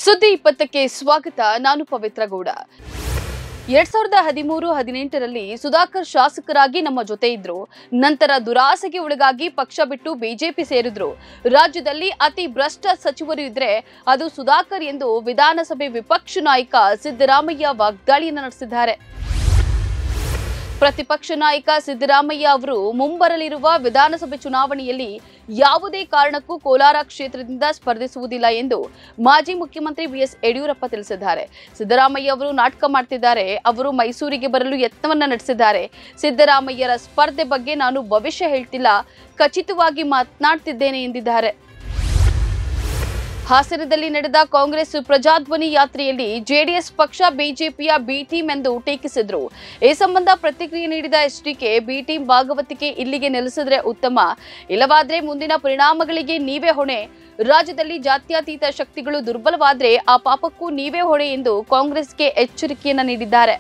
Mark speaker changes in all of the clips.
Speaker 1: ಸುದ್ದಿ ಇಪ್ಪತ್ತಕ್ಕೆ ಸ್ವಾಗತ ನಾನು ಪವಿತ್ರ ಗೌಡ ಎರಡ್ ಸಾವಿರದ ಹದಿಮೂರು ಹದಿನೆಂಟರಲ್ಲಿ ಸುಧಾಕರ್ ಶಾಸಕರಾಗಿ ನಮ್ಮ ಜೊತೆ ಇದ್ರು ನಂತರ ದುರಾಸೆಗೆ ಒಳಗಾಗಿ ಪಕ್ಷ ಬಿಟ್ಟು ಬಿಜೆಪಿ ಸೇರಿದ್ರು ರಾಜ್ಯದಲ್ಲಿ ಅತಿ ಭ್ರಷ್ಟ ಸಚಿವರು ಇದ್ರೆ ಅದು ಸುಧಾಕರ್ ಎಂದು ವಿಧಾನಸಭೆ ವಿಪಕ್ಷ ನಾಯಕ ಸಿದ್ದರಾಮಯ್ಯ ವಾಗ್ದಾಳಿಯನ್ನು ನಡೆಸಿದ್ದಾರೆ ಪ್ರತಿಪಕ್ಷ ನಾಯಕ ಸಿದ್ದರಾಮಯ್ಯ ಅವರು ಮುಂಬರಲಿರುವ ವಿಧಾನಸಭೆ ಚುನಾವಣೆಯಲ್ಲಿ ಯಾವುದೇ ಕಾರಣಕ್ಕೂ ಕೋಲಾರ ಕ್ಷೇತ್ರದಿಂದ ಸ್ಪರ್ಧಿಸುವುದಿಲ್ಲ ಎಂದು ಮಾಜಿ ಮುಖ್ಯಮಂತ್ರಿ ಬಿಎಸ್ ಯಡಿಯೂರಪ್ಪ ತಿಳಿಸಿದ್ದಾರೆ ಸಿದ್ದರಾಮಯ್ಯ ಅವರು ನಾಟಕ ಮಾಡ್ತಿದ್ದಾರೆ ಅವರು ಮೈಸೂರಿಗೆ ಬರಲು ಯತ್ನವನ್ನ ನಡೆಸಿದ್ದಾರೆ ಸಿದ್ದರಾಮಯ್ಯರ ಸ್ಪರ್ಧೆ ಬಗ್ಗೆ ನಾನು ಭವಿಷ್ಯ ಹೇಳ್ತಿಲ್ಲ ಖಚಿತವಾಗಿ ಮಾತನಾಡ್ತಿದ್ದೇನೆ ಎಂದಿದ್ದಾರೆ ಹಾಸನದಲ್ಲಿ ನಡೆದ ಕಾಂಗ್ರೆಸ್ ಪ್ರಜಾಧ್ವನಿ ಯಾತ್ರೆಯಲ್ಲಿ ಜೆಡಿಎಸ್ ಪಕ್ಷ ಬಿಜೆಪಿಯ ಬಿ ಟೀಮ್ ಎಂದು ಟೀಕಿಸಿದ್ರು ಈ ಸಂಬಂಧ ಪ್ರತಿಕ್ರಿಯೆ ನೀಡಿದ ಎಚ್ಡಿಕೆ ಬಿ ಟೀಮ್ ಭಾಗವತಿಕೆ ಇಲ್ಲಿಗೆ ನೆಲೆಸಿದ್ರೆ ಉತ್ತಮ ಇಲ್ಲವಾದ್ರೆ ಮುಂದಿನ ಪರಿಣಾಮಗಳಿಗೆ ನೀವೇ ಹೊಣೆ ರಾಜ್ಯದಲ್ಲಿ ಜಾತ್ಯತೀತ ಶಕ್ತಿಗಳು ದುರ್ಬಲವಾದ್ರೆ ಆ ಪಾಪಕ್ಕೂ ನೀವೇ ಹೊಣೆ ಎಂದು ಕಾಂಗ್ರೆಸ್ಗೆ ಎಚ್ಚರಿಕೆಯನ್ನ ನೀಡಿದ್ದಾರೆ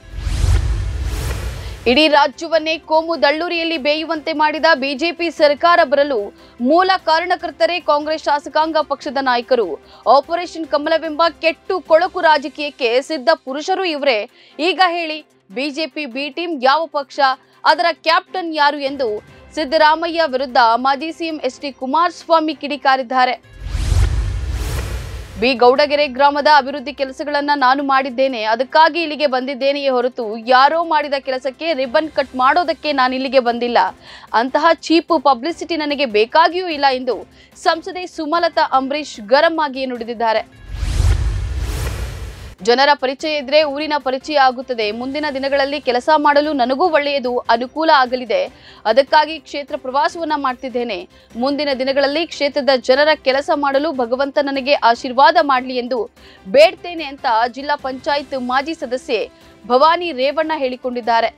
Speaker 1: ಇಡೀ ರಾಜ್ಯವನ್ನೇ ಕೋಮು ದಳ್ಳೂರಿಯಲ್ಲಿ ಬೇಯುವಂತೆ ಮಾಡಿದ ಬಿಜೆಪಿ ಸರ್ಕಾರ ಬರಲು ಮೂಲ ಕಾರಣಕರ್ತರೇ ಕಾಂಗ್ರೆಸ್ ಶಾಸಕಾಂಗ ಪಕ್ಷದ ನಾಯಕರು ಆಪರೇಷನ್ ಕಮಲವೆಂಬ ಕೆಟ್ಟು ಕೊಳಕು ರಾಜಕೀಯಕ್ಕೆ ಸಿದ್ಧ ಪುರುಷರು ಇವರೇ ಈಗ ಹೇಳಿ ಬಿಜೆಪಿ ಬಿ ಟೀಮ್ ಯಾವ ಪಕ್ಷ ಅದರ ಕ್ಯಾಪ್ಟನ್ ಯಾರು ಎಂದು ಸಿದ್ದರಾಮಯ್ಯ ವಿರುದ್ಧ ಮಾಜಿ ಸಿಎಂ ಎಚ್ ಡಿ ಕುಮಾರಸ್ವಾಮಿ ಕಿಡಿಕಾರಿದ್ದಾರೆ ಬಿ ಗೌಡಗೆರೆ ಗ್ರಾಮದ ಅಭಿವೃದ್ಧಿ ಕೆಲಸಗಳನ್ನ ನಾನು ಮಾಡಿದ್ದೇನೆ ಅದಕ್ಕಾಗಿ ಇಲ್ಲಿಗೆ ಬಂದಿದ್ದೇನೆಯೇ ಹೊರತು ಯಾರೋ ಮಾಡಿದ ಕೆಲಸಕ್ಕೆ ರಿಬನ್ ಕಟ್ ಮಾಡೋದಕ್ಕೆ ನಾನು ಇಲ್ಲಿಗೆ ಬಂದಿಲ್ಲ ಅಂತಹ ಚೀಪ್ ಪಬ್ಲಿಸಿಟಿ ನನಗೆ ಬೇಕಾಗಿಯೂ ಇಲ್ಲ ಎಂದು ಸಂಸದೆ ಸುಮಲತಾ ಅಂಬರೀಶ್ ಗರಂ ಆಗಿ ನುಡಿದಿದ್ದಾರೆ ಜನರ ಪರಿಚಯ ಇದ್ರೆ ಊರಿನ ಪರಿಚಯ ಆಗುತ್ತದೆ ಮುಂದಿನ ದಿನಗಳಲ್ಲಿ ಕೆಲಸ ಮಾಡಲು ನನಗೂ ಒಳ್ಳೆಯದು ಅನುಕೂಲ ಆಗಲಿದೆ ಅದಕ್ಕಾಗಿ ಕ್ಷೇತ್ರ ಪ್ರವಾಸವನ್ನ ಮಾಡ್ತಿದ್ದೇನೆ ಮುಂದಿನ ದಿನಗಳಲ್ಲಿ ಕ್ಷೇತ್ರದ ಜನರ ಕೆಲಸ ಮಾಡಲು ಭಗವಂತ ನನಗೆ ಆಶೀರ್ವಾದ ಮಾಡಲಿ ಎಂದು ಬೇಡ್ತೇನೆ ಅಂತ ಜಿಲ್ಲಾ ಪಂಚಾಯತ್ ಮಾಜಿ ಸದಸ್ಯೆ ಭವಾನಿ ರೇವಣ್ಣ ಹೇಳಿಕೊಂಡಿದ್ದಾರೆ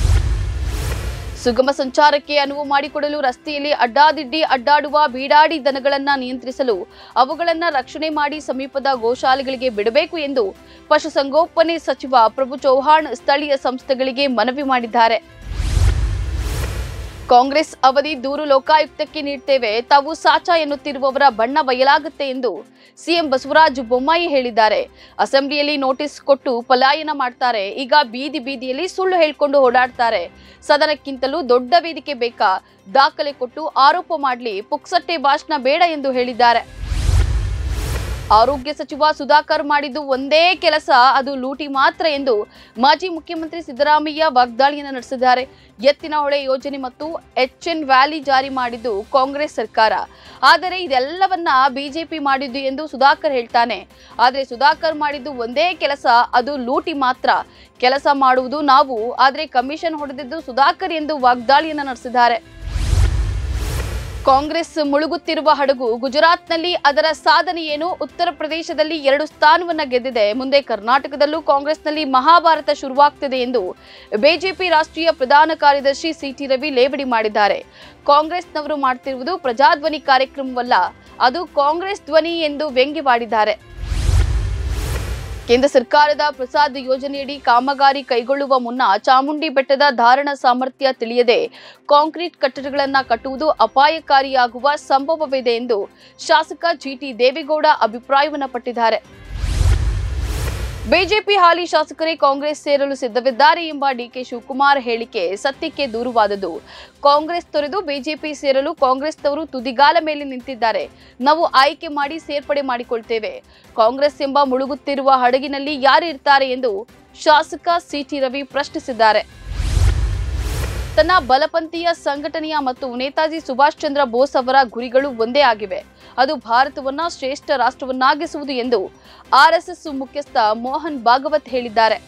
Speaker 1: ಸುಗಮ ಸಂಚಾರಕ್ಕೆ ಅನುವು ಮಾಡಿಕೊಡಲು ರಸ್ತೆಯಲ್ಲಿ ಅಡ್ಡಾದಿಡ್ಡಿ ಅಡ್ಡಾಡುವ ಬೀಡಾಡಿ ದನಗಳನ್ನ ನಿಯಂತ್ರಿಸಲು ಅವುಗಳನ್ನ ರಕ್ಷಣೆ ಮಾಡಿ ಸಮೀಪದ ಗೋಶಾಲೆಗಳಿಗೆ ಬಿಡಬೇಕು ಎಂದು ಪಶುಸಂಗೋಪನೆ ಸಚಿವ ಪ್ರಭು ಚೌಹಾಣ್ ಸ್ಥಳೀಯ ಸಂಸ್ಥೆಗಳಿಗೆ ಮನವಿ ಮಾಡಿದ್ದಾರೆ ಕಾಂಗ್ರೆಸ್ ಅವಧಿ ದೂರು ಲೋಕಾಯುಕ್ತಕ್ಕೆ ನೀಡ್ತೇವೆ ತಾವು ಸಾಚ ಎನ್ನುತ್ತಿರುವವರ ಬಣ್ಣ ಬಯಲಾಗುತ್ತೆ ಎಂದು ಸಿಎಂ ಬಸವರಾಜ ಬೊಮ್ಮಾಯಿ ಹೇಳಿದ್ದಾರೆ ಅಸೆಂಬ್ಲಿಯಲ್ಲಿ ನೋಟಿಸ್ ಕೊಟ್ಟು ಪಲಾಯನ ಮಾಡ್ತಾರೆ ಈಗ ಬೀದಿ ಬೀದಿಯಲ್ಲಿ ಸುಳ್ಳು ಹೇಳ್ಕೊಂಡು ಓಡಾಡ್ತಾರೆ ಸದನಕ್ಕಿಂತಲೂ ದೊಡ್ಡ ವೇದಿಕೆ ಬೇಕಾ ದಾಖಲೆ ಕೊಟ್ಟು ಆರೋಪ ಮಾಡಲಿ ಪುಕ್ಸಟ್ಟೆ ಭಾಷಣ ಬೇಡ ಎಂದು ಹೇಳಿದ್ದಾರೆ ಆರೋಗ್ಯ ಸಚಿವ ಸುಧಾಕರ್ ಮಾಡಿದ್ದು ಒಂದೇ ಕೆಲಸ ಅದು ಲೂಟಿ ಮಾತ್ರ ಎಂದು ಮಾಜಿ ಮುಖ್ಯಮಂತ್ರಿ ಸಿದ್ದರಾಮಯ್ಯ ವಾಗ್ದಾಳಿಯನ್ನು ನಡೆಸಿದ್ದಾರೆ ಎತ್ತಿನ ಹೊಳೆ ಯೋಜನೆ ಮತ್ತು ಎಚ್ಎನ್ ವ್ಯಾಲಿ ಜಾರಿ ಮಾಡಿದ್ದು ಕಾಂಗ್ರೆಸ್ ಸರ್ಕಾರ ಆದರೆ ಇದೆಲ್ಲವನ್ನ ಬಿಜೆಪಿ ಮಾಡಿದ್ದು ಎಂದು ಸುಧಾಕರ್ ಹೇಳ್ತಾನೆ ಆದರೆ ಸುಧಾಕರ್ ಮಾಡಿದ್ದು ಒಂದೇ ಕೆಲಸ ಅದು ಲೂಟಿ ಮಾತ್ರ ಕೆಲಸ ಮಾಡುವುದು ನಾವು ಆದರೆ ಕಮಿಷನ್ ಹೊಡೆದಿದ್ದು ಸುಧಾಕರ್ ಎಂದು ವಾಗ್ದಾಳಿಯನ್ನು ನಡೆಸಿದ್ದಾರೆ ಕಾಂಗ್ರೆಸ್ ಮುಳುಗುತ್ತಿರುವ ಹಡಗು ಗುಜರಾತ್ನಲ್ಲಿ ಅದರ ಸಾಧನೆ ಏನು ಉತ್ತರ ಪ್ರದೇಶದಲ್ಲಿ ಎರಡು ಸ್ಥಾನವನ್ನ ಗೆದ್ದಿದೆ ಮುಂದೆ ಕರ್ನಾಟಕದಲ್ಲೂ ಕಾಂಗ್ರೆಸ್ನಲ್ಲಿ ಮಹಾಭಾರತ ಶುರುವಾಗ್ತಿದೆ ಎಂದು ಬಿಜೆಪಿ ರಾಷ್ಟ್ರೀಯ ಪ್ರಧಾನ ಕಾರ್ಯದರ್ಶಿ ಸಿಟಿ ರವಿ ಲೇವಡಿ ಮಾಡಿದ್ದಾರೆ ಕಾಂಗ್ರೆಸ್ನವರು ಮಾಡ್ತಿರುವುದು ಪ್ರಜಾಧ್ವನಿ ಕಾರ್ಯಕ್ರಮವಲ್ಲ ಅದು ಕಾಂಗ್ರೆಸ್ ಧ್ವನಿ ಎಂದು ವ್ಯಂಗ್ಯವಾಡಿದ್ದಾರೆ ಕೇಂದ್ರ ಸರ್ಕಾರದ ಪ್ರಸಾದ್ ಯೋಜನೆಯಡಿ ಕಾಮಗಾರಿ ಕೈಗೊಳ್ಳುವ ಮುನ್ನ ಚಾಮುಂಡಿ ಬೆಟ್ಟದ ಧಾರಣ ಸಾಮರ್ಥ್ಯ ತಿಳಿಯದೆ ಕಾಂಕ್ರೀಟ್ ಕಟ್ಟಡಗಳನ್ನು ಕಟ್ಟುವುದು ಅಪಾಯಕಾರಿಯಾಗುವ ಸಂಭವವಿದೆ ಎಂದು ಶಾಸಕ ಜಿಟಿ ದೇವೇಗೌಡ ಅಭಿಪ್ರಾಯವನ್ನು ಪಟ್ಟಿದ್ದಾರೆ ಬಿಜೆಪಿ ಹಾಲಿ ಶಾಸಕರೇ ಕಾಂಗ್ರೆಸ್ ಸೇರಲು ಸಿದ್ಧವಿದ್ದಾರೆ ಎಂಬ ಡಿಕೆ ಶಿವಕುಮಾರ್ ಹೇಳಿಕೆ ಸತ್ಯಕ್ಕೆ ದೂರವಾದದ್ದು ಕಾಂಗ್ರೆಸ್ ತೊರೆದು ಬಿಜೆಪಿ ಸೇರಲು ಕಾಂಗ್ರೆಸ್ನವರು ತುದಿಗಾಲ ಮೇಲೆ ನಿಂತಿದ್ದಾರೆ ನಾವು ಆಯ್ಕೆ ಮಾಡಿ ಸೇರ್ಪಡೆ ಮಾಡಿಕೊಳ್ತೇವೆ ಕಾಂಗ್ರೆಸ್ ಎಂಬ ಮುಳುಗುತ್ತಿರುವ ಹಡಗಿನಲ್ಲಿ ಯಾರು ಇರ್ತಾರೆ ಎಂದು ಶಾಸಕ ಸಿಟಿ ರವಿ ಪ್ರಶ್ನಿಸಿದ್ದಾರೆ ತನ್ನ ಬಲಪಂಥೀಯ ಸಂಘಟನೆಯ ಮತ್ತು ನೇತಾಜಿ ಸುಭಾಷ್ ಚಂದ್ರ ಬೋಸ್ ಅವರ ಗುರಿಗಳು ಒಂದೇ ಆಗಿವೆ ಅದು ಭಾರತವನ್ನ ಶ್ರೇಷ್ಠ ರಾಷ್ಟ್ರವನ್ನಾಗಿಸುವುದು ಎಂದು ಆರ್ಎಸ್ಎಸ್ ಮುಖ್ಯಸ್ಥ ಮೋಹನ್ ಭಾಗವತ್ ಹೇಳಿದ್ದಾರೆ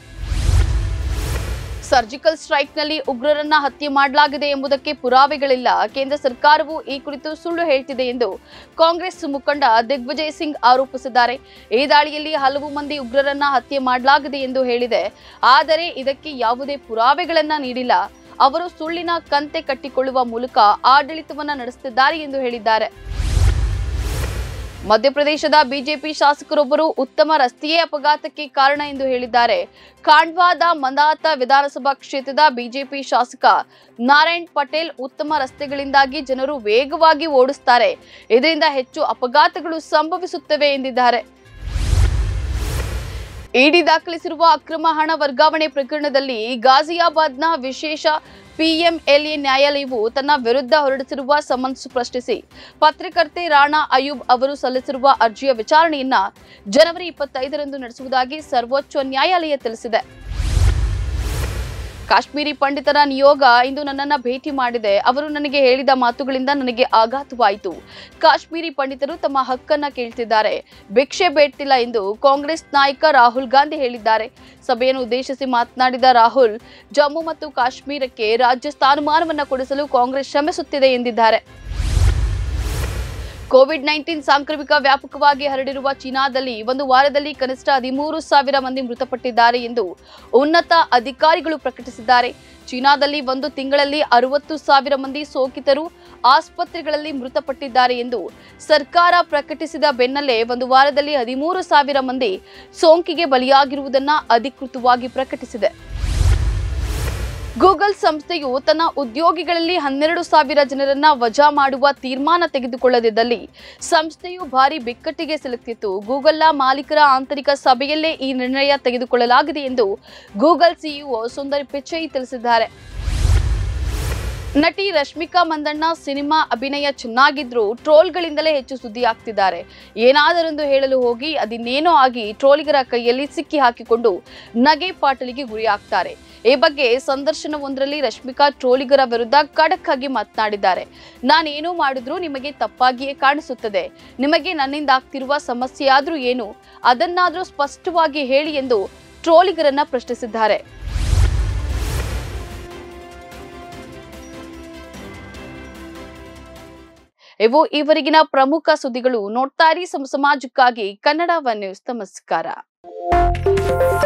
Speaker 1: ಸರ್ಜಿಕಲ್ ಸ್ಟ್ರೈಕ್ನಲ್ಲಿ ಉಗ್ರರನ್ನ ಹತ್ಯೆ ಮಾಡಲಾಗಿದೆ ಎಂಬುದಕ್ಕೆ ಪುರಾವೆಗಳಿಲ್ಲ ಕೇಂದ್ರ ಸರ್ಕಾರವು ಈ ಕುರಿತು ಸುಳ್ಳು ಹೇಳ್ತಿದೆ ಎಂದು ಕಾಂಗ್ರೆಸ್ ಮುಖಂಡ ದಿಗ್ವಿಜಯ್ ಸಿಂಗ್ ಆರೋಪಿಸಿದ್ದಾರೆ ಈ ದಾಳಿಯಲ್ಲಿ ಹಲವು ಮಂದಿ ಉಗ್ರರನ್ನ ಹತ್ಯೆ ಮಾಡಲಾಗಿದೆ ಎಂದು ಹೇಳಿದೆ ಆದರೆ ಇದಕ್ಕೆ ಯಾವುದೇ ಪುರಾವೆಗಳನ್ನ ನೀಡಿಲ್ಲ ಅವರು ಸುಳ್ಳಿನ ಕಂತೆ ಕಟ್ಟಿಕೊಳ್ಳುವ ಮೂಲಕ ಆಡಳಿತವನ್ನ ನಡೆಸುತ್ತಿದ್ದಾರೆ ಎಂದು ಹೇಳಿದ್ದಾರೆ ಮಧ್ಯಪ್ರದೇಶದ ಬಿಜೆಪಿ ಶಾಸಕರೊಬ್ಬರು ಉತ್ತಮ ರಸ್ತೆಯೇ ಅಪಘಾತಕ್ಕೆ ಕಾರಣ ಎಂದು ಹೇಳಿದ್ದಾರೆ ಖಾಂಡ್ವಾದ ಮಂದಾತ ವಿಧಾನಸಭಾ ಕ್ಷೇತ್ರದ ಬಿಜೆಪಿ ಶಾಸಕ ನಾರಾಯಣ್ ಪಟೇಲ್ ಉತ್ತಮ ರಸ್ತೆಗಳಿಂದಾಗಿ ಜನರು ವೇಗವಾಗಿ ಓಡಿಸ್ತಾರೆ ಇದರಿಂದ ಹೆಚ್ಚು ಅಪಘಾತಗಳು ಸಂಭವಿಸುತ್ತವೆ ಎಂದಿದ್ದಾರೆ ಇಡಿ ದಾಖಲಿಸಿರುವ ಅಕ್ರಮ ಹಣ ವರ್ಗಾವಣೆ ಪ್ರಕರಣದಲ್ಲಿ ಗಾಜಿಯಾಬಾದ್ನ ವಿಶೇಷ ಪಿಎಂಎಲ್ಎ ನ್ಯಾಯಾಲಯವು ತನ್ನ ವಿರುದ್ಧ ಹೊರಡಿಸಿರುವ ಸಮನ್ಸ್ ಪ್ರಶ್ನಿಸಿ ಪತ್ರಕರ್ತೆ ರಾಣಾ ಅಯೂಬ್ ಅವರು ಸಲ್ಲಿಸಿರುವ ಅರ್ಜಿಯ ವಿಚಾರಣೆಯನ್ನ ಜನವರಿ ಇಪ್ಪತ್ತೈದರಂದು ನಡೆಸುವುದಾಗಿ ಸರ್ವೋಚ್ಚ ನ್ಯಾಯಾಲಯ ತಿಳಿಸಿದೆ ಕಾಶ್ಮೀರಿ ಪಂಡಿತರ ನಿಯೋಗ ಇಂದು ನನ್ನನ್ನ ಭೇಟಿ ಮಾಡಿದೆ ಅವರು ನನಗೆ ಹೇಳಿದ ಮಾತುಗಳಿಂದ ನನಗೆ ಆಘಾತವಾಯಿತು ಕಾಶ್ಮೀರಿ ಪಂಡಿತರು ತಮ್ಮ ಹಕ್ಕನ್ನ ಕೇಳ್ತಿದ್ದಾರೆ ಭಿಕ್ಷೆ ಬೇಡ್ತಿಲ್ಲ ಎಂದು ಕಾಂಗ್ರೆಸ್ ನಾಯಕ ರಾಹುಲ್ ಗಾಂಧಿ ಹೇಳಿದ್ದಾರೆ ಸಭೆಯನ್ನು ಉದ್ದೇಶಿಸಿ ಮಾತನಾಡಿದ ರಾಹುಲ್ ಜಮ್ಮು ಮತ್ತು ಕಾಶ್ಮೀರಕ್ಕೆ ರಾಜ್ಯ ಸ್ಥಾನಮಾನವನ್ನ ಕೊಡಿಸಲು ಕಾಂಗ್ರೆಸ್ ಶ್ರಮಿಸುತ್ತಿದೆ ಎಂದಿದ್ದಾರೆ ಕೋವಿಡ್ ನೈನ್ಟೀನ್ ಸಾಂಕ್ರಾಮಿಕ ವ್ಯಾಪಕವಾಗಿ ಹರಡಿರುವ ಚೀನಾದಲ್ಲಿ ಒಂದು ವಾರದಲ್ಲಿ ಕನಿಷ್ಠ ಹದಿಮೂರು ಸಾವಿರ ಮಂದಿ ಮೃತಪಟ್ಟಿದ್ದಾರೆ ಎಂದು ಉನ್ನತ ಅಧಿಕಾರಿಗಳು ಪ್ರಕಟಿಸಿದ್ದಾರೆ ಚೀನಾದಲ್ಲಿ ಒಂದು ತಿಂಗಳಲ್ಲಿ ಅರವತ್ತು ಸಾವಿರ ಮಂದಿ ಸೋಂಕಿತರು ಆಸ್ಪತ್ರೆಗಳಲ್ಲಿ ಮೃತಪಟ್ಟಿದ್ದಾರೆ ಎಂದು ಸರ್ಕಾರ ಪ್ರಕಟಿಸಿದ ಬೆನ್ನಲ್ಲೇ ಒಂದು ವಾರದಲ್ಲಿ ಹದಿಮೂರು ಸಾವಿರ ಮಂದಿ ಸೋಂಕಿಗೆ ಬಲಿಯಾಗಿರುವುದನ್ನು ಅಧಿಕೃತವಾಗಿ ಪ್ರಕಟಿಸಿದೆ ಗೂಗಲ್ ಸಂಸ್ಥೆಯು ತನ್ನ ಉದ್ಯೋಗಿಗಳಲ್ಲಿ ಹನ್ನೆರಡು ಸಾವಿರ ಜನರನ್ನ ವಜಾ ಮಾಡುವ ತೀರ್ಮಾನ ತೆಗೆದುಕೊಳ್ಳದಿದ್ದಲ್ಲಿ ಸಂಸ್ಥೆಯು ಭಾರಿ ಬಿಕ್ಕಟ್ಟಿಗೆ ಸಿಲುಕಿತ್ತು ಗೂಗಲ್ನ ಮಾಲೀಕರ ಆಂತರಿಕ ಸಭೆಯಲ್ಲೇ ಈ ನಿರ್ಣಯ ತೆಗೆದುಕೊಳ್ಳಲಾಗಿದೆ ಎಂದು ಗೂಗಲ್ ಸಿಇಒ ಸುಂದರ್ ಪಿಚೈ ತಿಳಿಸಿದ್ದಾರೆ ನಟಿ ರಶ್ಮಿಕಾ ಮಂದಣ್ಣ ಸಿನಿಮಾ ಅಭಿನಯ ಚೆನ್ನಾಗಿದ್ರು ಟ್ರೋಲ್ಗಳಿಂದಲೇ ಹೆಚ್ಚು ಸುದ್ದಿ ಆಗ್ತಿದ್ದಾರೆ ಏನಾದರೊಂದು ಹೇಳಲು ಹೋಗಿ ಅದಿನ್ನೇನೋ ಆಗಿ ಟ್ರೋಲಿಗರ ಕೈಯಲ್ಲಿ ಸಿಕ್ಕಿ ಹಾಕಿಕೊಂಡು ನಗೆ ಪಾಟಲಿಗೆ ಗುರಿಯಾಗ್ತಾರೆ ಈ ಬಗ್ಗೆ ಸಂದರ್ಶನವೊಂದರಲ್ಲಿ ರಶ್ಮಿಕಾ ಟ್ರೋಲಿಗರ ವಿರುದ್ಧ ಖಡಕ್ ಆಗಿ ಮಾತನಾಡಿದ್ದಾರೆ ನಾನೇನು ಮಾಡಿದ್ರೂ ನಿಮಗೆ ತಪ್ಪಾಗಿಯೇ ಕಾಣಿಸುತ್ತದೆ ನಿಮಗೆ ನನ್ನಿಂದ ಆಗ್ತಿರುವ ಸಮಸ್ಯೆ ಆದ್ರೂ ಏನು ಅದನ್ನಾದ್ರೂ ಸ್ಪಷ್ಟವಾಗಿ ಹೇಳಿ ಎಂದು ಟ್ರೋಲಿಗರನ್ನ ಪ್ರಶ್ನಿಸಿದ್ದಾರೆ ಇವು ಈವರೆಗಿನ ಪ್ರಮುಖ ಸುದ್ದಿಗಳು ನೋಡ್ತಾ ಇರಿ ಸಮ ಸಮಾಜಕ್ಕಾಗಿ ಕನ್ನಡ ಒನ್ ನ್ಯೂಸ್ ನಮಸ್ಕಾರ